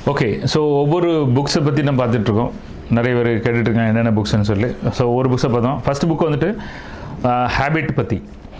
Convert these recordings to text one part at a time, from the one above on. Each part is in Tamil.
ஓகே ஸோ ஒவ்வொரு புக்ஸை பற்றி நம்ம பார்த்துட்ருக்கோம் நிறைய பேர் கேட்டுட்ருக்காங்க என்னென்ன புக்ஸ்னு சொல்லி ஸோ ஒரு புக்ஸை பார்த்தோம் ஃபஸ்ட் புக் வந்துட்டு ஹேபிட் பற்றி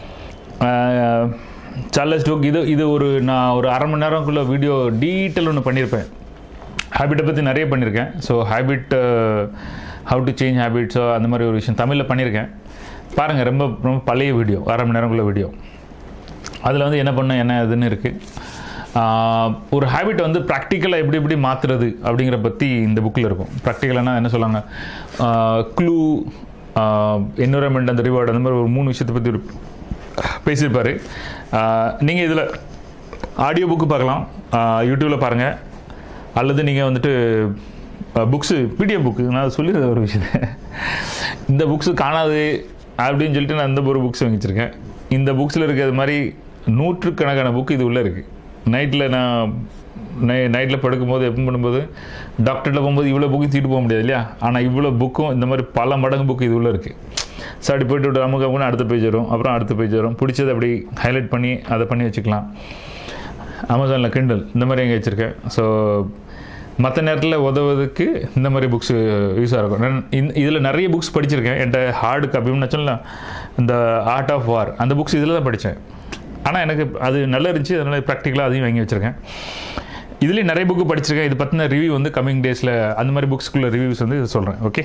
சார்லஸ் புக் இது இது ஒரு நான் ஒரு அரை மணி நேரம்குள்ளே வீடியோ டீட்டெயில் ஒன்று பண்ணியிருப்பேன் ஹேபிட்டை பற்றி நிறைய பண்ணியிருக்கேன் so habit how to change ஹேபிட்ஸோ அந்த மாதிரி ஒரு விஷயம் தமிழில் பண்ணியிருக்கேன் பாருங்கள் ரொம்ப ரொம்ப பழைய வீடியோ அரை மணி நேரங்குள்ள வீடியோ அதில் வந்து என்ன பண்ண என்ன இதுன்னு இருக்குது ஒரு ஹேபிட் வந்து ப்ராக்டிக்கலாக எப்படி எப்படி மாற்றுறது அப்படிங்கிற பற்றி இந்த புக்கில் இருக்கும் ப்ராக்டிக்கலானா என்ன சொல்லுவாங்க க்ளூ என்விரான்மெண்ட் அந்த ரிவார்டு அந்த மாதிரி ஒரு மூணு விஷயத்தை பற்றி பேசியிருப்பார் நீங்கள் இதில் ஆடியோ புக்கு பார்க்கலாம் யூடியூப்பில் பாருங்கள் அல்லது நீங்கள் வந்துட்டு புக்ஸு பிடிஎஃப் புக்கு நான் சொல்லிடுறது ஒரு விஷயத்தை இந்த புக்ஸு காணாது அப்படின்னு சொல்லிட்டு நான் இந்த ஒரு புக்ஸ் வாங்கி வச்சுருக்கேன் இந்த புக்ஸில் இருக்கிறது மாதிரி நூற்றுக்கணக்கான புக் இது உள்ளே இருக்குது நைட்டில் நான் நை நைட்டில் படுக்கும்போது எப்போ பண்ணும்போது டாக்டர்கிட்ட போகும்போது இவ்வளோ புக்கு தீட்டு போக முடியாது இல்லையா ஆனால் இவ்வளோ புக்கும் இந்த மாதிரி பல மடங்கு புக்கு இது உள்ளே இருக்குது ஸோ அப்படி போய்ட்டு விட்டு அமுக்கு அமுக்குன்னு அடுத்த பேஜ் வரும் அப்புறம் அடுத்த பேஜ் வரும் பிடிச்சதை அப்படி ஹைலைட் பண்ணி அதை பண்ணி வச்சுக்கலாம் அமேசானில் கிண்டல் இந்த மாதிரி எங்கே வச்சுருக்கேன் ஸோ மற்ற நேரத்தில் உதவுறதுக்கு இந்த மாதிரி புக்ஸ் யூஸாக இருக்கும் நான் இந்த இதில் நிறைய புக்ஸ் படிச்சிருக்கேன் என்கிட்ட ஹார்டு காப்பின்னு சொல்லலாம் இந்த ஆர்ட் ஆஃப் வார் அந்த புக்ஸ் இதில் தான் படித்தேன் ஆனால் எனக்கு அது நல்லா இருந்துச்சு அதனால் ப்ராக்டிக்கலாக அதையும் வாங்கி வச்சுருக்கேன் இதுலேயும் நிறைய புக்கு படிச்சிருக்கேன் இது பற்றின ரிவ்யூ வந்து கம்மிங் டேஸில் அந்த மாதிரி புக்ஸ்க்குள்ள ரிவ்யூஸ் வந்து இது சொல்கிறேன் okay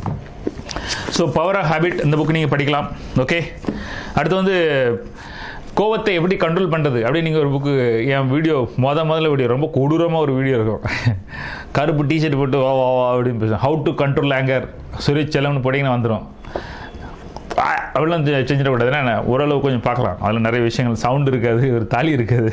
so power of habit இந்த புக்கு நீங்கள் படிக்கலாம் ஓகே அடுத்து வந்து கோவத்தை எப்படி கண்ட்ரோல் பண்ணுறது அப்படி நீங்கள் ஒரு புக்கு என் வீடியோ மொத முதல்ல வீடியோ ரொம்ப கொடூரமாக ஒரு வீடியோ இருக்கும் கருப்பு டிஷர்ட் போட்டு வா வா வா அப்படின்னு பேசுவேன் how to control anger Suresh செலவுன்னு போட்டிங்கன்னா வந்துடும் அப்படிலாம் செஞ்சிடக்கூடாது ஏன்னா ஓரளவு கொஞ்சம் பார்க்கலாம் அதில் நிறைய விஷயங்கள் சவுண்ட் இருக்காது ஒரு தாலி இருக்காது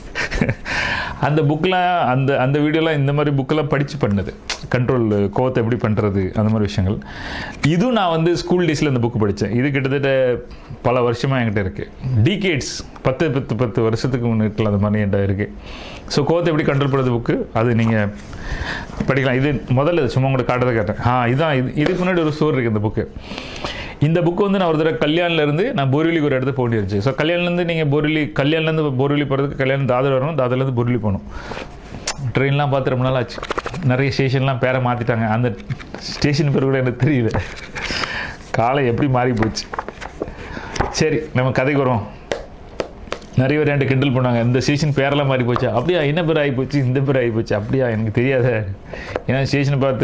அந்த புக்கெலாம் அந்த அந்த வீடியோலாம் இந்த மாதிரி புக்கெல்லாம் படித்து பண்ணது கண்ட்ரோல் கோவத்தை எப்படி பண்ணுறது அந்த மாதிரி விஷயங்கள் இதுவும் நான் வந்து ஸ்கூல் டேஸில் இந்த புக்கு படித்தேன் இது கிட்டத்தட்ட பல வருஷமாக என்கிட்ட இருக்குது டிகேட்ஸ் பத்து பத்து பத்து வருஷத்துக்கு முன்னாடி அந்த மாதிரி என்கிட்ட இருக்குது ஸோ கோவத்தை எப்படி கண்ட்ரோல் பண்ணுறது புக்கு அது நீங்கள் படிக்கலாம் இது முதல்ல சும்மா உங்களுக்கு காட்டுறதை கேட்டேன் ஆ இதான் இது இதுக்கு முன்னாடி ஒரு ஸ்டோர் இருக்குது இந்த புக்கு இந்த புக்கு வந்து நான் ஒரு தடவை கல்யாணிலேருந்து நான் போரிலிக்கு ஒரு இடத்துக்கு போக இருந்துச்சு ஸோ கல்யாணிலேருந்து நீங்கள் போரிலி கல்யாணிலேருந்து போரிலி போகிறதுக்கு கல்யாணம் தாதர் வரணும் தாதர்லேருந்து போரிலி போகணும் ட்ரெயின்லாம் பார்த்து ரொம்ப நாள் ஆச்சு நிறைய ஸ்டேஷன்லாம் பேரை மாற்றிட்டாங்க அந்த ஸ்டேஷன் பேர் கூட எனக்கு தெரியல காலை எப்படி மாறி போச்சு சரி நம்ம கதைக்கு வருவோம் நிறைய பேர் என்கிட்ட கிண்டல் பண்ணாங்க இந்த ஸ்டேஷன் பேரெல்லாம் மாறி போச்சு அப்படியா என்ன பேர் ஆகி போச்சு இந்த பேர் ஆகி போச்சு அப்படியா எனக்கு தெரியாத ஏன்னா ஸ்டேஷனை பார்த்து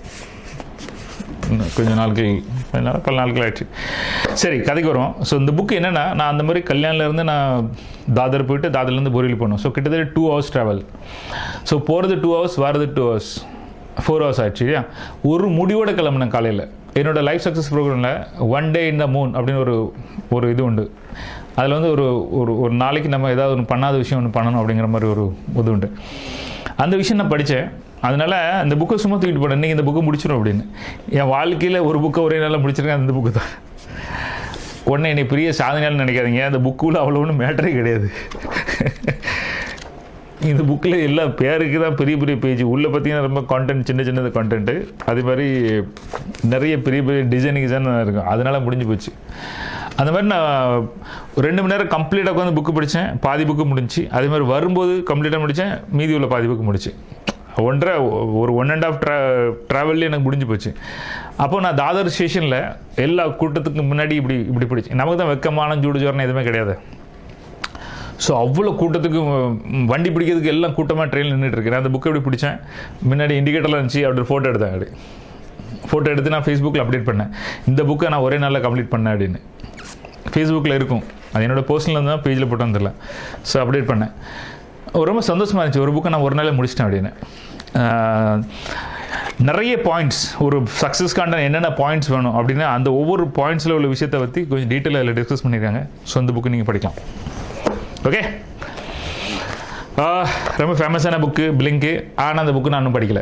கொஞ்சம் நாட்கள் கொஞ்ச நாள் பல நாட்கள் ஆயிடுச்சு சரி கதைக்கு வருவோம் ஸோ இந்த புக்கு என்னென்னா நான் அந்த மாதிரி கல்யாணிலேருந்து நான் தாதர் போயிட்டு தாதர்லேருந்து போரியில் போனோம் ஸோ கிட்டத்தட்ட டூ ஹவர்ஸ் ட்ராவல் ஸோ போகிறது டூ ஹவர்ஸ் வரது டூ ஹவர்ஸ் ஃபோர் ஹவர்ஸ் ஆயிடுச்சு இல்லையா ஒரு முடிவோட கிளம்புனேன் காலையில் என்னோட லைஃப் சக்ஸஸ் ப்ரோக்ராமில் one day in the moon அப்படின்னு ஒரு ஒரு இது உண்டு அதில் வந்து ஒரு ஒரு ஒரு நாளைக்கு நம்ம ஏதாவது ஒன்று பண்ணாத விஷயம் ஒன்று பண்ணணும் அப்படிங்கிற மாதிரி ஒரு இது உண்டு அந்த விஷயம் நான் படித்தேன் அதனால் அந்த புக்கை சும்மா தூக்கிட்டு போனேன் இன்றைக்கி இந்த புக்கை முடிச்சிடும் அப்படின்னு என் வாழ்க்கையில் ஒரு புக்கை ஒரே நாளில் முடிச்சிருக்கேன் அந்த புக்கு தான் உடனே என்னை பெரிய சாதனையால் நினைக்காதீங்க அந்த புக்குள்ள அவ்வளோ ஒன்றும் மேட்டரே கிடையாது இந்த புக்கில் எல்லா பேருக்கு தான் பெரிய பெரிய பேஜ் உள்ளே பார்த்தீங்கன்னா ரொம்ப கான்டென்ட் சின்ன சின்னது கான்டென்ட்டு அதே மாதிரி நிறைய பெரிய பெரிய டிசைன் டிசைன் இருக்கும் அதனால் முடிஞ்சு போச்சு அந்த மாதிரி நான் ஒரு ரெண்டு மணி நேரம் கம்ப்ளீட்டாக உட்காந்து புக்கு படித்தேன் பாதி புக்கு முடிஞ்சு அதே மாதிரி வரும்போது கம்ப்ளீட்டாக முடித்தேன் மீதி உள்ள பாதி புக்கு முடிச்சு ஒன்றரை ஒரு ஒன் அண்ட் ஆஃப் ட்ரா ட்ராவல்லே எனக்கு முடிஞ்சு போச்சு அப்போ நான் தாதர் ஸ்டேஷனில் எல்லா கூட்டத்துக்கு முன்னாடி இப்படி இப்படி பிடிச்சி நமக்கு தான் வெக்கமான ஜூடு ஜோரணம் எதுவுமே கிடையாது ஸோ அவ்வளோ கூட்டத்துக்கு வண்டி பிடிக்கிறதுக்கு எல்லாம் கூட்டமாக ட்ரெயினில் நின்றுட்டு இருக்கேன் அந்த புக்கை எப்படி பிடிச்சேன் முன்னாடி இண்டிகேட்டரில் இருந்துச்சு அப்படி ஃபோட்டோ எடுத்தேன் அப்படி ஃபோட்டோ எடுத்து நான் ஃபேஸ்புக்கில் அப்டேட் பண்ணேன் இந்த புக்கை நான் ஒரே நாளில் கம்ப்ளீட் பண்ணேன் அப்படின்னு ஃபேஸ்புக்கில் இருக்கும் அது என்னோடய பர்சனல் இருந்தால் பேஜில் போட்டு வந்துடல ஸோ அப்டேட் பண்ணேன் ரொம்ப சந்தோஷமாக இருந்துச்சு ஒரு புக்கை நான் ஒரு நாளில் முடிச்சிட்டேன் அப்படின்னு நிறைய பாயிண்ட்ஸ் ஒரு சக்ஸஸ்க்கான என்னென்ன பாயிண்ட்ஸ் வேணும் அப்படின்னா அந்த ஒவ்வொரு பாயிண்ட்ஸில் உள்ள விஷயத்தை பற்றி கொஞ்சம் டீட்டெயிலாக அதில் டிஸ்கஸ் பண்ணியிருக்காங்க ஸோ அந்த புக்கு நீங்கள் படிக்கலாம் ஓகே ரொம்ப ஃபேமஸான புக்கு பிளிங்க்கு ஆனால் அந்த புக்கு நான் இன்னும் படிக்கலை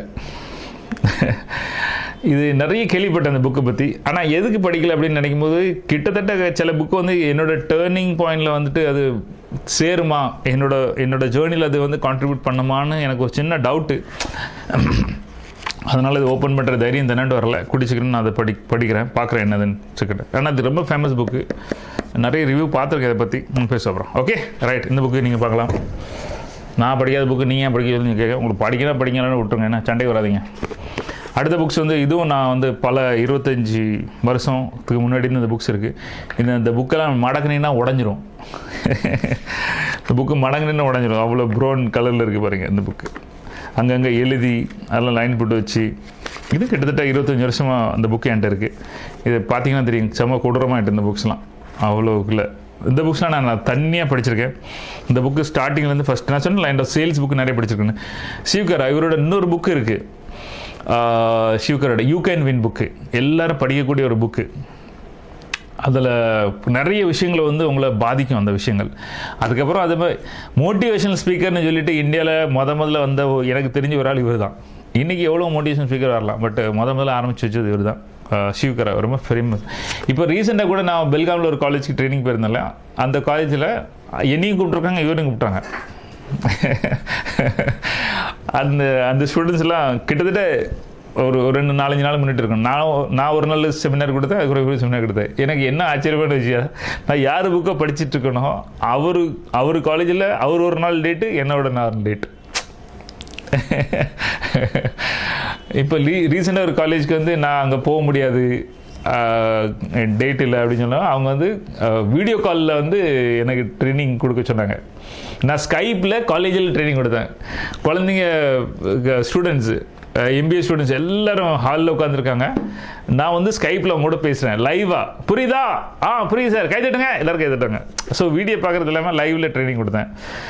இது நிறைய கேள்விப்பட்டேன் அந்த புக்கை பற்றி ஆனால் எதுக்கு படிக்கல அப்படின்னு நினைக்கும் போது கிட்டத்தட்ட சில புக்கு வந்து என்னோட டேர்னிங் பாயிண்டில் வந்துட்டு அது சேருமா என்னோட என்னோட ஜேர்னியில் அது வந்து கான்ட்ரிபியூட் பண்ணுமான்னு எனக்கு ஒரு சின்ன டவுட்டு அதனால் இது ஓப்பன் பண்ணுற தைரியம் தன்னாண்டு வரல குடிச்சிக்கிறேன்னு நான் அதை படி படிக்கிறேன் பார்க்குறேன் என்னதுன்னு வச்சுக்கிட்டேன் ஆனால் அது ரொம்ப ஃபேமஸ் புக்கு நிறைய ரிவ்யூ பார்த்துருக்கேன் இதை பற்றி பேச அப்புறம் ஓகே ரைட் இந்த புக்கு நீங்கள் பார்க்கலாம் நான் படிக்காத புக்கு நீங்கள் ஏன் படிக்க சொல்லி கேட்க உங்களுக்கு படிக்கணும் படிக்கலாம்னு விட்டுருங்க என்ன சண்டை வராதீங்க அடுத்த புக்ஸ் வந்து இதுவும் நான் வந்து பல இருபத்தஞ்சி வருஷத்துக்கு முன்னாடி இந்த புக்ஸ் இருக்குது இந்த இந்த புக்கெல்லாம் மடக்குனீங்கன்னா உடஞ்சிரும் இந்த புக்கு மடங்குனீங்கன்னா உடஞ்சிரும் அவ்வளோ ப்ரௌன் கலரில் இருக்குது பாருங்கள் இந்த புக்கு அங்கங்கே எழுதி அதெல்லாம் லைன் போட்டு வச்சு இது கிட்டத்தட்ட இருபத்தஞ்சி வருஷமாக அந்த புக்கு என்கிட்ட இருக்குது இது பார்த்தீங்கன்னா தெரியும் செம்ம கொடூரமாக இந்த புக்ஸ்லாம் அவ்வளோ இல்லை இந்த புக்ஸ்லாம் நான் நான் தனியாக படிச்சிருக்கேன் இந்த புக்கு ஸ்டார்டிங்லேருந்து ஃபஸ்ட் நான் சொன்ன லைன் சேல்ஸ் புக்கு நிறைய படிச்சிருக்கேன் சிவகர் இவரோட இன்னொரு புக்கு இருக்குது சிவகரோட யூ கேன் வின் புக்கு எல்லாரும் படிக்கக்கூடிய ஒரு புக்கு அதில் நிறைய விஷயங்களை வந்து உங்களை பாதிக்கும் அந்த விஷயங்கள் அதுக்கப்புறம் அது மாதிரி மோட்டிவேஷனல் ஸ்பீக்கர்னு சொல்லிட்டு இந்தியாவில் முத முதல்ல வந்த ஒ- எனக்கு தெரிஞ்ச ஒரு ஆள் இவர் தான் இன்றைக்கி எவ்வளோ மோட்டிவேஷன் ஸ்பீக்கர் வரலாம் பட் முத முதல்ல ஆரம்பிச்சு வச்சது இவர் தான் ஷிவ்கரா ரொம்ப ஃபேமஸ் இப்போ ரீசெண்டாக கூட நான் பெல்காமில் ஒரு காலேஜ்க்கு ட்ரைனிங் போயிருந்தேன்ல அந்த காலேஜில் என்னையும் கூப்பிட்ருக்காங்க இவரையும் கூப்பிட்டாங்க அந்த அந்த ஸ்டூடெண்ட்ஸ்லாம் கிட்டத்தட்ட ஒரு ஒரு ரெண்டு நாலஞ்சு நாள் முன்னிட்டு இருக்கும் நான் நான் ஒரு நாள் செமினார் கொடுத்தேன் அதுக்கு ஒரு செமினார் கொடுத்தேன் எனக்கு என்ன ஆச்சரியமான விஷயம் நான் யார் புக்கை படிச்சுட்டு இருக்கனோ அவரு அவர் காலேஜில் அவர் ஒரு நாள் டேட்டு என்னோட நாள் டேட் இப்போ லீ ரீசெண்டாக ஒரு காலேஜ்க்கு வந்து நான் அங்கே போக முடியாது டேட் இல்லை அப்படின்னு சொன்னால் அவங்க வந்து வீடியோ காலில் வந்து எனக்கு ட்ரைனிங் கொடுக்க சொன்னாங்க நான் ஸ்கைப்பில் காலேஜில் ட்ரைனிங் கொடுத்தேன் குழந்தைங்க ஸ்டூடெண்ட்ஸு எம்பிஏ ஸ்டூடெண்ட்ஸ் எல்லாரும் ஹாலில் உட்காந்துருக்காங்க நான் வந்து ஸ்கைப்பில் அவங்க கூட பேசுகிறேன் லைவாக புரியுதா ஆ புரியுது சார் கை தட்டுங்க எல்லாரும் கை தட்டுங்க ஸோ வீடியோ பார்க்குறது இல்லாமல் லைவில் ட்ரைனிங் கொடுத்தேன்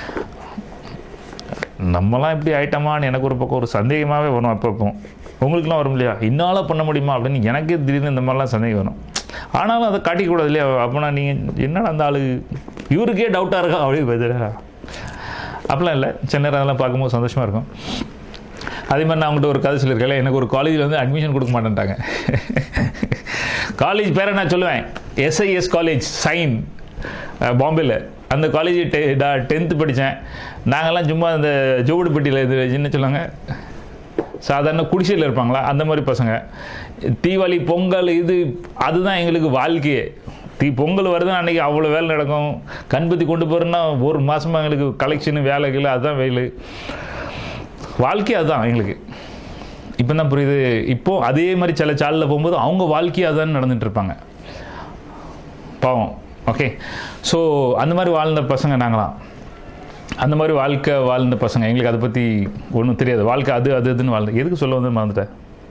நம்மலாம் இப்படி ஆயிட்டோமான்னு எனக்கு ஒரு பக்கம் ஒரு சந்தேகமாகவே வரும் அப்பப்போ உங்களுக்குலாம் வரும் இல்லையா இன்னால பண்ண முடியுமா அப்படின்னு எனக்கே திடீர்னு இந்த மாதிரிலாம் சந்தேகம் வரும் ஆனாலும் அதை காட்டிக்கூடாது இல்லையா அப்போனா நீங்கள் என்னடா அந்த ஆளு இவருக்கே டவுட்டாக இருக்கா அப்படி பதிலா அப்படிலாம் இல்லை சென்னை அதெல்லாம் பார்க்கும்போது சந்தோஷமாக இருக்கும் அதே மாதிரி நான் அவங்கள்ட்ட ஒரு கதை சொல்லியிருக்கேன் எனக்கு ஒரு காலேஜில் வந்து அட்மிஷன் கொடுக்க மாட்டேன்ட்டாங்க காலேஜ் பேரை நான் சொல்லுவேன் எஸ்ஐஎஸ் காலேஜ் சைன் பாம்பேயில் அந்த காலேஜ் டெ டென்த்து படித்தேன் நாங்கள்லாம் சும்மா அந்த ஜோகுடுப்பட்டியில் இது என்ன சொல்லுவாங்க சாதாரண குடிசையில் இருப்பாங்களா அந்த மாதிரி பசங்க தீபாவளி பொங்கல் இது அதுதான் எங்களுக்கு வாழ்க்கையே தீ பொங்கல் வருதுன்னா அன்றைக்கி அவ்வளோ வேலை நடக்கும் கண்பத்தி கொண்டு போகிறோன்னா ஒரு மாதமாக எங்களுக்கு கலெக்ஷனு வேலைகள் அதுதான் வேலை வாழ்க்கை அதுதான் எங்களுக்கு இப்போ தான் புரியுது இப்போ அதே மாதிரி சில சாலில் போகும்போது அவங்க வாழ்க்கையை அதுதான் நடந்துட்டு இருப்பாங்க பாவம் ஓகே ஸோ அந்த மாதிரி வாழ்ந்த பசங்க நாங்களாம் அந்த மாதிரி வாழ்க்கை வாழ்ந்த பசங்க எங்களுக்கு அதை பற்றி ஒன்றும் தெரியாது வாழ்க்கை அது அது இதுன்னு வாழ்ந்து எதுக்கு சொல்ல வந்து மறந்துட்டேன்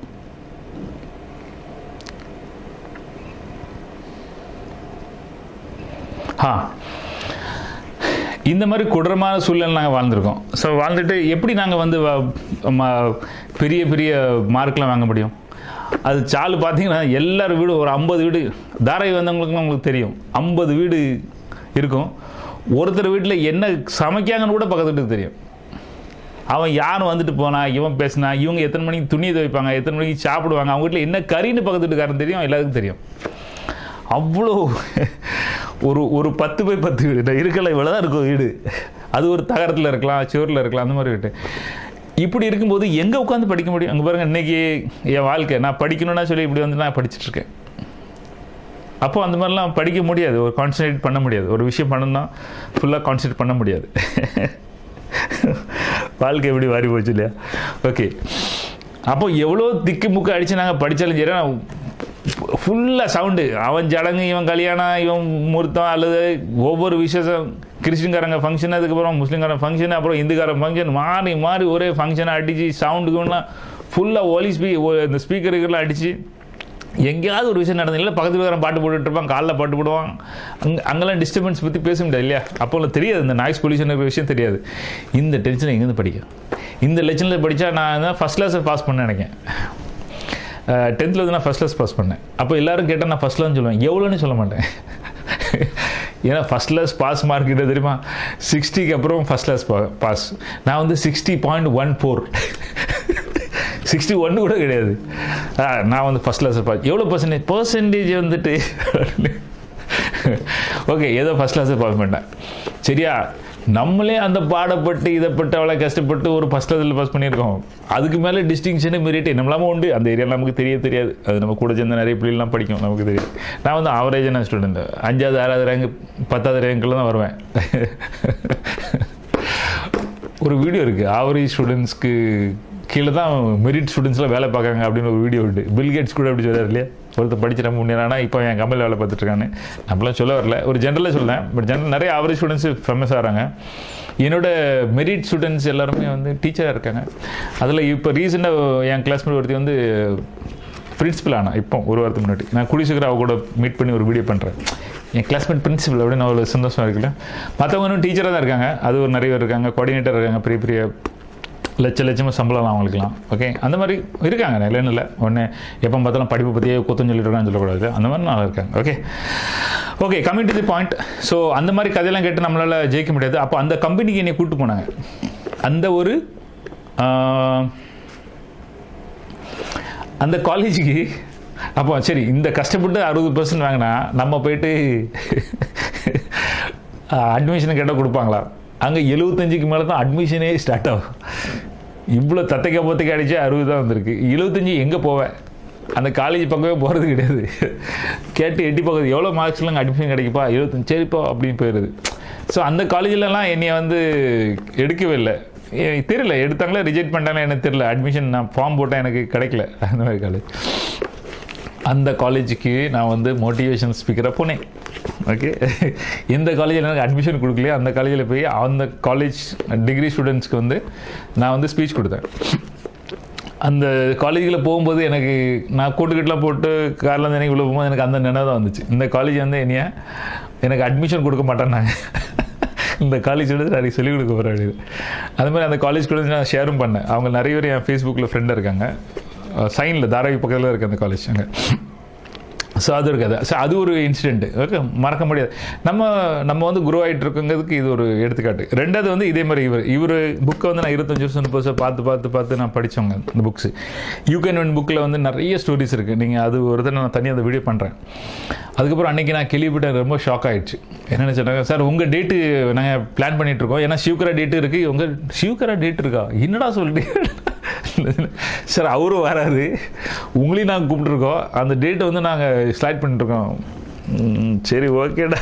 ஆ இந்த மாதிரி கொடூரமான சூழ்நிலை நாங்கள் வாழ்ந்திருக்கோம் ஸோ வாழ்ந்துட்டு எப்படி நாங்கள் வந்து வ- ம- பெரிய பெரிய மார்க்லாம் வாங்க முடியும் அது சாலு பார்த்தீங்கன்னா எல்லார் வீடும் ஒரு ஐம்பது வீடு தாராவி வந்தவங்களுக்குலாம் உங்களுக்கு தெரியும் ஐம்பது வீடு இருக்கும் ஒருத்தர் வீட்டில் என்ன சமைக்காங்கன்னு கூட பக்கத்து வீட்டுக்கு தெரியும் அவன் யார் வந்துட்டு போனா இவன் பேசினா இவங்க எத்தனை மணிக்கு துணியை துவைப்பாங்க எத்தனை மணிக்கு சாப்பிடுவாங்க அவங்க வீட்டில் என்ன கறின்னு பக்கத்து வீட்டுக்காரன் தெரியும் எல்லாருக்கும் தெரியும் அவ்வளோ ஒரு ஒரு பத்து பை பத்து வீடு நான் இருக்கல இவ்வளோ தான் இருக்கும் வீடு அது ஒரு தகரத்தில் இருக்கலாம் சுவரில் இருக்கலாம் அந்த மாதிரி வீடு இப்படி இருக்கும்போது எங்கே உட்காந்து படிக்க முடியும் அங்கே பாருங்கள் இன்றைக்கி என் வாழ்க்கை நான் படிக்கணும்னா சொல்லி இப்படி வந்து நான் படிச்சுட்டு இருக்கேன் அப்போ அந்த மாதிரிலாம் படிக்க முடியாது ஒரு கான்சன்ட்ரேட் பண்ண முடியாது ஒரு விஷயம் பண்ணணும்னா ஃபுல்லாக கான்சன்ட்ரேட் பண்ண முடியாது வாழ்க்கை எப்படி மாறி போச்சு இல்லையா ஓகே அப்போ எவ்வளோ திக்கு முக்கு அடித்து நாங்கள் படித்தாலும் சரி ஃபுல்லாக சவுண்டு அவன் சடங்கு இவன் கல்யாணம் இவன் முகூர்த்தம் அல்லது ஒவ்வொரு விசேஷம் கிறிஸ்டின்காரங்க ஃபங்க்ஷன் அதுக்கப்புறம் முஸ்லீம்காரன் ஃபங்க்ஷன் அப்புறம் இந்துக்காரன் ஃபங்க்ஷன் மாறி மாறி ஒரே ஃபங்க்ஷனை அடித்து சவுண்டுக்குலாம் ஃபுல்லாக ஒலி ஸ்பீ இந்த ஸ்பீக்கருக்கெல்லாம் அடித்து எங்கேயாவது ஒரு விஷயம் நடந்தது இல்லை பக்கத்து வீரன் பாட்டு போட்டுட்டு இருப்பான் காலில் பாட்டு போடுவான் அங்கே அங்கெல்லாம் டிஸ்டர்பன்ஸ் பற்றி பேச முடியாது இல்லையா அப்போல்லாம் தெரியாது இந்த நாய்ஸ் பொல்யூஷன் இருக்கிற விஷயம் தெரியாது இந்த டென்ஷனை எங்கேருந்து படிக்கும் இந்த லெச்சனில் படித்தா நான் தான் ஃபஸ்ட் கிளாஸை பாஸ் பண்ண நினைக்கிறேன் டென்த்தில் வந்து நான் ஃபஸ்ட் கிளாஸ் பாஸ் பண்ணேன் அப்போ எல்லாரும் கேட்டால் நான் ஃபஸ்ட் கிளாஸ் சொல்லுவேன் எவ்வளோன்னு சொல்ல மாட்டேன் ஏன்னா ஃபஸ்ட் கிளாஸ் பாஸ் மார்க் கிட்ட தெரியுமா சிக்ஸ்டிக்கு அப்புறம் ஃபஸ்ட் கிளாஸ் பாஸ் நான் வந்து sixty point one four sixty ஒன்று கூட கிடையாது ஆ, நான் வந்து ஃபஸ்ட் கிளாஸ் பாஸ் எவ்வளோ பர்சன்டேஜ் பர்சன்டேஜ் வந்துட்டு ஓகே ஏதோ ஃபஸ்ட் கிளாஸை பாஸ் பண்ணிட்டேன் சரியா நம்மளே அந்த பாடப்பட்டு இதைப்பட்டு அவ்வளோ கஷ்டப்பட்டு ஒரு ஃபஸ்ட் கிளாஸில் பாஸ் பண்ணியிருக்கோம் அதுக்கு மேலே டிஸ்டிங்ஷனு மெரிட் நம்மளாம உண்டு அந்த ஏரியா நமக்கு தெரிய தெரியாது அது நம்ம கூட சேர்ந்த நிறைய பிள்ளைலாம் படிக்கும் நமக்கு தெரியாது நான் வந்து ஆவரேஜான ஸ்டூடெண்ட் அஞ்சாவது ஆறாவது ரேங்க் பத்தாவது ரேங்கில் தான் வருவேன் ஒரு வீடியோ இருக்குது ஆவரேஜ் ஸ்டூடெண்ட்ஸ்க்கு கீழே தான் மெரிட் ஸ்டூடெண்ட்ஸ்லாம் வேலை பார்க்காங்க அப்படின்னு ஒரு வீடியோ உண்டு பில்கேட்ஸ் கூட அப்படி சொல்கிறார் இல்லையா ஒருத்தர் படிச்சு நம்ம முன்னேறானா இப்போ என் கம்பெனியில் வேலை பார்த்துட்டு இருக்கான்னு நம்மளாம் சொல்ல வரல ஒரு ஜென்ரலாக சொல்லேன் பட் ஜென்ரல் நிறைய ஆவரேஜ் ஸ்டூடெண்ட்ஸ் ஃபேமஸ் ஆகிறாங்க என்னோட மெரிட் ஸ்டூடெண்ட்ஸ் எல்லாருமே வந்து டீச்சராக இருக்காங்க அதில் இப்போ ரீசெண்டாக என் கிளாஸ்மேட் ஒருத்தி வந்து பிரின்சிபல் ஆனா இப்போ ஒரு வாரத்துக்கு முன்னாடி நான் கூடிய சீக்கிரம் அவ கூட மீட் பண்ணி ஒரு வீடியோ பண்ணுறேன் என் கிளாஸ்மேட் பிரின்சிபல் அப்படின்னு அவ்வளோ சந்தோஷமாக இருக்குல்ல மற்றவங்க இன்னும் டீச்சராக தான் இருக்காங்க அது ஒரு நிறைய பேர் இருக்காங்க கோஆர்டினேட்டர் இருக்காங்க பெரிய பெரிய லட்ச லட்சமாக சம்பளம் அவங்களுக்குலாம் ஓகே அந்த மாதிரி இருக்காங்க இல்லைன்னு இல்லை ஒன்று எப்போ பார்த்தாலும் படிப்பு பற்றியே குத்தம் சொல்லிட்டு இருக்கான்னு சொல்லக்கூடாது அந்த மாதிரி நல்லா இருக்காங்க okay okay coming to the point so அந்த மாதிரி கதையெல்லாம் கேட்டு நம்மளால் ஜெயிக்க முடியாது அப்போ அந்த கம்பெனிக்கு என்னை கூப்பிட்டு போனாங்க அந்த ஒரு ஆஹ், அந்த காலேஜுக்கு அப்போ சரி இந்த கஷ்டப்பட்டு அறுபது பர்சன்ட் வாங்கினா நம்ம போயிட்டு அட்மிஷன் கேட்டால் கொடுப்பாங்களா அங்கே எழுபத்தஞ்சுக்கு மேலே தான் அட்மிஷனே ஸ்டார்ட் ஆகும் இவ்வளோ தத்தைக்க போத்தைக்கு அடிச்சு அறுபது தான் வந்திருக்கு எழுபத்தஞ்சு எங்கே போவேன் அந்த காலேஜ் பக்கமே போகிறது கிடையாது கேட்டு எட்டி பார்க்குறது எவ்வளோ மார்க்ஸ்லாம் அங்கே அட்மிஷன் கிடைக்குப்பா எழுபத்தஞ்சு சரிப்பா அப்படின்னு போயிடுது ஸோ அந்த காலேஜிலலாம் என்னைய வந்து எடுக்கவே இல்லை ஏ- தெரியல எடுத்தாங்களா ரிஜெக்ட் பண்ணிட்டாங்களா எனக்கு தெரியல அட்மிஷன் நான் ஃபார்ம் போட்டேன் எனக்கு கிடைக்கல அந்த மாதிரி காலேஜ் அந்த காலேஜுக்கு நான் வந்து மோட்டிவேஷன் ஸ்பீக்கராக போனேன் ஓகே எந்த காலேஜில் எனக்கு அட்மிஷன் கொடுக்கலையோ அந்த காலேஜில் போய் அந்த காலேஜ் டிகிரி ஸ்டூடெண்ட்ஸ்க்கு வந்து நான் வந்து ஸ்பீச் கொடுத்தேன் அந்த காலேஜில் போகும்போது எனக்கு நான் கூட்டுக்கிட்டலாம் போட்டு காரில் வந்து எனக்கு உள்ள போகும்போது எனக்கு அந்த நினைவு தான் வந்துச்சு இந்த காலேஜ் வந்து என்னைய எனக்கு அட்மிஷன் கொடுக்க மாட்டேன்னாங்க இந்த காலேஜ் வந்து நான் சொல்லிக் கொடுக்க போகிறேன் அப்படின்னு அது மாதிரி அந்த காலேஜ் கூட நான் ஷேரும் பண்ணேன் அவங்க நிறைய பேர் என் ஃபேஸ்புக்கில் ஃப்ரெண்டாக இருக்காங்க சைனில் தாராவி பக்கத்தில் இருக்குது அந்த காலேஜ் அங்கே ஸோ அது இருக்காது ஸோ அது ஒரு இன்சிடென்ட் ஓகே மறக்க முடியாது நம்ம நம்ம வந்து குரு ஆகிட்டு இருக்குங்கிறதுக்கு இது ஒரு எடுத்துக்காட்டு ரெண்டாவது வந்து இதே மாதிரி இவர் இவர் புக்கை வந்து நான் இருபத்தஞ்சு வருஷம் முப்பது வருஷம் பார்த்து பார்த்து பார்த்து நான் படித்தவங்க இந்த புக்ஸ் யூ கேன் ஒன் புக்கில் வந்து நிறைய ஸ்டோரிஸ் இருக்குது நீங்கள் அது ஒரு தடவை நான் தனியாக அந்த வீடியோ பண்ணுறேன் அதுக்கப்புறம் அன்றைக்கி நான் கேள்விப்பட்டேன் ரொம்ப ஷாக் ஆயிடுச்சு என்னென்னு சொன்னாங்க சார் உங்கள் டேட்டு நாங்கள் பிளான் பண்ணிட்டு இருக்கோம் ஏன்னா சிவகரா டேட்டு இருக்குது உங்கள் சிவகரா டேட் இருக்கா என்னடா சொல்லிட்டு சார் அவரும் வராரு உங்களையும் நாங்கள் கூப்பிட்ருக்கோம் அந்த டேட்டை வந்து நாங்கள் ஸ்லைட் பண்ணிட்டுருக்கோம் ம், சரி ஓகேடா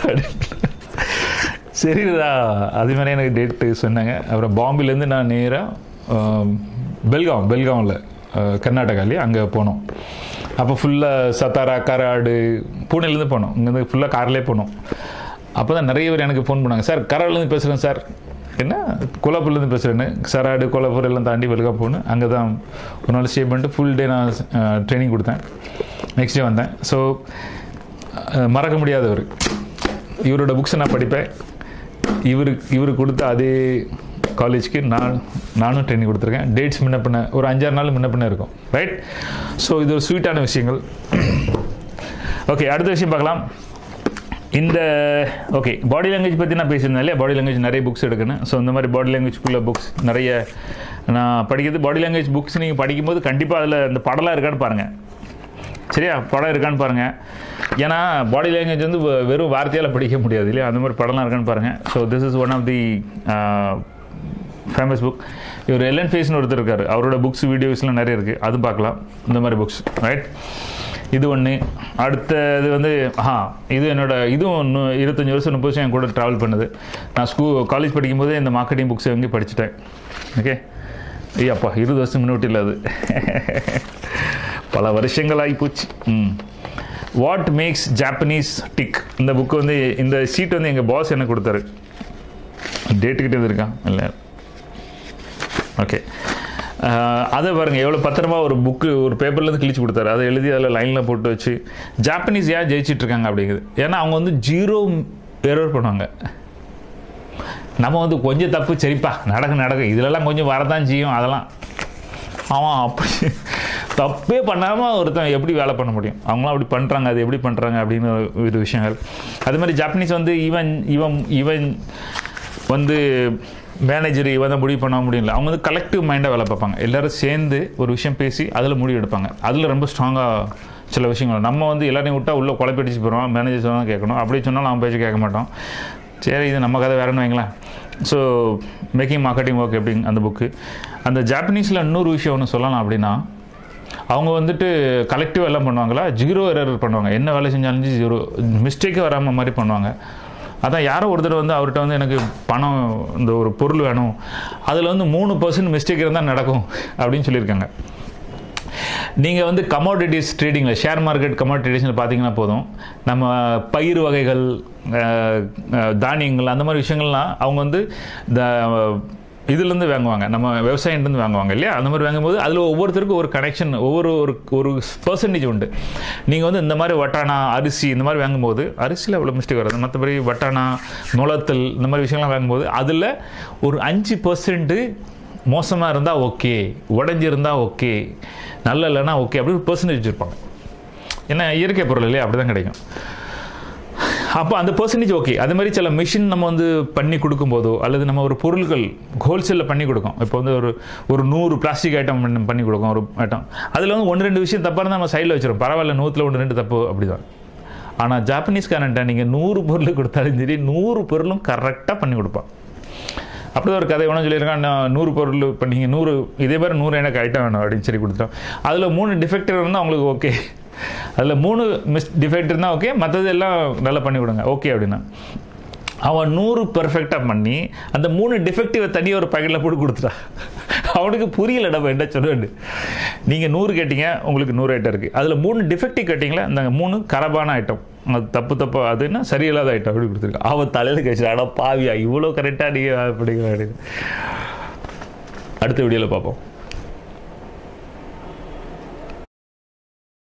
சரிடா அதே மாதிரி எனக்கு டேட்டு சொன்னாங்க அப்புறம் பாம்பேலேருந்து நான் நேராக பெல்காம் பெல்காமில் கர்நாடகாலே அங்கே போனோம் அப்போ ஃபுல்லாக சத்தாரா கராடு பூனேலேருந்து போனோம் இங்கேருந்து ஃபுல்லாக கார்லேயே போனோம் அப்போ தான் நிறைய பேர் எனக்கு ஃபோன் பண்ணாங்க சார் கராடுலேருந்து பேசுகிறேன் சார் என்ன கோலாப்பூர்லேருந்து பேசுகிறேன்னு சராடு கோலாப்பூர் எல்லாம் தாண்டி வெல்காம் போகணும் அங்கே தான் ஒரு நாள் ஸ்டே பண்ணிட்டு ஃபுல் டே நான் ட்ரைனிங் கொடுத்தேன் நெக்ஸ்ட் டே வந்தேன் ஸோ மறக்க முடியாதவர் இவரோட புக்ஸை நான் படிப்பேன் இவருக்கு இவருக்கு கொடுத்த அதே காலேஜ்க்கு நான் நானும் ட்ரைனிங் கொடுத்துருக்கேன் டேட்ஸ் முன்ன பின்ன ஒரு அஞ்சாறு நாள் முன்ன பின்ன இருக்கும் ரைட் ஸோ இது ஒரு ஸ்வீட்டான விஷயங்கள் ஓகே அடுத்த விஷயம் பார்க்கலாம் இந்த ஓகே பாடி லாங்குவேஜ் பற்றி நான் பேசியிருந்தேன் இல்லையா பாடி லாங்குவேஜ் நிறைய புக்ஸ் எடுக்கணும் ஸோ இந்த மாதிரி பாடி லாங்குவேஜ்க்குள்ள புக்ஸ் நிறைய நான் படிக்கிறது பாடி லாங்குவேஜ் புக்ஸ் நீங்கள் படிக்கும்போது கண்டிப்பாக அதில் இந்த படம்லாம் இருக்கான்னு பாருங்கள் சரியா படம் இருக்கான்னு பாருங்கள் ஏன்னா பாடி லாங்குவேஜ் வந்து வெ- வெறும் வார்த்தையால் படிக்க முடியாது இல்லையா அந்த மாதிரி படம்லாம் இருக்கான்னு பாருங்கள் so this is one of the famous book இவர் எல்என் ஃபேஸ்னு ஒருத்தர் இருக்கார் அவரோட புக்ஸ் வீடியோஸ்லாம் நிறைய இருக்குது அது பார்க்கலாம் இந்த மாதிரி புக்ஸ் ரைட் இது ஒன்று அடுத்தது வந்து ஆ இது என்னோட இதுவும் ஒன்று இருபத்தஞ்சி வருஷம் முப்பது வருஷம் என் கூட ட்ராவல் பண்ணுது நான் ஸ்கூல் காலேஜ் படிக்கும்போதே இந்த மார்க்கெட்டிங் புக்ஸ் வாங்கி படிச்சுட்டேன் ஓகே ஐயாப்பா இருபது வருஷம் முன்னோட்டி இல்லை அது பல வருஷங்கள் ஆகி போச்சு hmm what makes Japanese tick இந்த புக்கு வந்து இந்த சீட் வந்து எங்கள் பாஸ் எனக்கு கொடுத்தாரு டேட்டுக்கிட்டே இது இருக்கா இல்லை ஓகே அதை பாருங்க எவ்வளோ பத்திரமா ஒரு புக்கு ஒரு பேப்பர்லேருந்து கிழிச்சு கொடுத்தாரு அதை எழுதி அதில் லைனில் போட்டு வச்சு ஜாப்பனீஸ் ஏன் ஜெயிச்சிட்டு இருக்காங்க அப்படிங்குது ஏன்னா அவங்க வந்து ஜீரோ எரர் பண்ணுவாங்க நம்ம வந்து கொஞ்சம் தப்பு சரிப்பா நடக்கும் நடக்கும் இதிலெல்லாம் கொஞ்சம் வரதான் செய்யும் அதெல்லாம் அவன் அப்படி தப்பே பண்ணாமல் ஒருத்தன் எப்படி வேலை பண்ண முடியும் அவங்களாம் அப்படி பண்ணுறாங்க அது எப்படி பண்ணுறாங்க அப்படின்னு ஒரு விஷயங்கள் அது மாதிரி ஜாப்பனீஸ் வந்து ஈவன் இவன் இவன் வந்து மேனேஜர் இவன் தான் முடிவு பண்ண முடியல அவங்க வந்து கலெக்டிவ் மைண்டாக வேலை பார்ப்பாங்க எல்லாரும் சேர்ந்து ஒரு விஷயம் பேசி அதில் முடிவு எடுப்பாங்க அதில் ரொம்ப ஸ்ட்ராங்காக சில விஷயங்கள் நம்ம வந்து எல்லாரையும் விட்டா உள்ளே குழப்படிச்சு போகிறோம் மேனேஜர் தான் கேட்கணும் அப்படி சொன்னாலும் அவன் பேச்சு கேட்க மாட்டோம் சரி இது நம்ம கதை வேறன்னு வைங்களேன் ஸோ மேக்கிங் மார்க்கெட்டிங் ஒர்க் எப்படி அந்த புக்கு அந்த ஜாப்பனீஸில் இன்னொரு விஷயம் ஒன்று சொல்லலாம் அப்படின்னா அவங்க வந்துட்டு கலெக்டிவ் எல்லாம் பண்ணுவாங்களா ஜீரோ எரர் பண்ணுவாங்க என்ன வேலை செஞ்சாலும் ஜீரோ மிஸ்டேக்கே வராமல் மாதிரி பண்ணுவாங்க அதான் யாரோ ஒருத்தர் வந்து அவர்கிட்ட வந்து எனக்கு பணம் இந்த ஒரு பொருள் வேணும் அதில் வந்து மூணு பர்சன்ட் மிஸ்டேக் இருந்தால் நடக்கும் அப்படின்னு சொல்லியிருக்காங்க நீங்கள் வந்து கமாடிட்டிஸ் ட்ரேடிங்கில் ஷேர் மார்க்கெட் கமாடிட்டிஸில் பார்த்தீங்கன்னா போதும் நம்ம பயிர் வகைகள் அஹ், அஹ், தானியங்கள் அந்த மாதிரி விஷயங்கள்லாம் அவங்க வந்து இந்த இதுலேருந்து வாங்குவாங்க நம்ம விவசாயிலேருந்து வாங்குவாங்க இல்லையா அந்த மாதிரி வாங்கும்போது அதில் ஒவ்வொருத்தருக்கும் ஒரு கனெக்ஷன் ஒவ்வொரு ஒரு ஒரு பர்சன்டேஜ் உண்டு நீங்கள் வந்து இந்த மாதிரி வட்டானா அரிசி இந்த மாதிரி வாங்கும்போது அரிசியில் அவ்வளோ மிஸ்டேக் வராது மற்றபடி வட்டானா முளத்தல் இந்த மாதிரி விஷயங்கள்லாம் வாங்கும்போது அதில் ஒரு அஞ்சு பர்சன்ட்டு மோசமாக இருந்தால் ஓகே உடஞ்சிருந்தால் ஓகே நல்ல இல்லைன்னா ஓகே அப்படி ஒரு பர்சன்டேஜ் வச்சுருப்பாங்க ஏன்னா இயற்கை பொருள் இல்லையா அப்படி தான் கிடைக்கும் அப்போ அந்த பர்சன்டேஜ் ஓகே அது மாதிரி சில மிஷின் நம்ம வந்து பண்ணி கொடுக்கும்போதோ அல்லது நம்ம ஒரு பொருட்கள் ஹோல்சேலில் பண்ணி கொடுக்கும் இப்போ வந்து ஒரு ஒரு நூறு பிளாஸ்டிக் ஐட்டம் பண்ணி- பண்ணி கொடுக்கும் ஒரு ஐட்டம் அதில் வந்து ஒன்று ரெண்டு விஷயம் தப்பாக இருந்தால் நம்ம சைடில் வச்சிரும் பரவாயில்ல நூற்றில் ஒன்று ரெண்டு தப்பு அப்படிதான் ஆனால் ஜாப்பனீஸ்காரன்ட்ட நீங்கள் நூறு பொருள் கொடுத்தாலும் சரி நூறு பொருளும் கரெக்டாக பண்ணி கொடுப்பான் அப்படி ஒரு கதை ஒன்று சொல்லியிருக்கான் நான் நூறு பொருள் இப்போ நீங்கள் நூறு இதே மாதிரி நூறு எனக்கு ஐட்டம் வேணும் அப்படின்னு சொல்லி கொடுத்துட்டோம் அதில் மூணு டிஃபெக்ட் இருந்தால் அவங்களுக்கு ஓகே அதில் மூணு மிஸ் டிஃபெக்ட் இருந்தால் ஓகே மற்றது எல்லாம் நல்லா பண்ணி கொடுங்க ஓகே அப்படின்னா அவன் நூறு பெர்ஃபெக்டாக பண்ணி அந்த மூணு டிஃபெக்டிவை தனியாக ஒரு பாக்கெட்டில் போட்டு கொடுத்துட்டான் அவனுக்கு புரியல நம்ம என்ன சொல்லுவேன் நீங்கள் நூறு கேட்டீங்க உங்களுக்கு நூறு ஐட்டம் இருக்குது அதில் மூணு டிஃபெக்டிவ் கேட்டிங்களா அந்த மூணு கரபான ஐட்டம் அது தப்பு தப்பு அதுன்னா சரியில்லாத ஐட்டம் அப்படி கொடுத்துருக்கான் அவன் தலையில் கழிச்சு அட பாவியா இவ்வளோ கரெக்டாக நீங்கள் அப்படிங்கிற அப்படின்னு அடுத்த வீடியோவில் பார்ப்போம்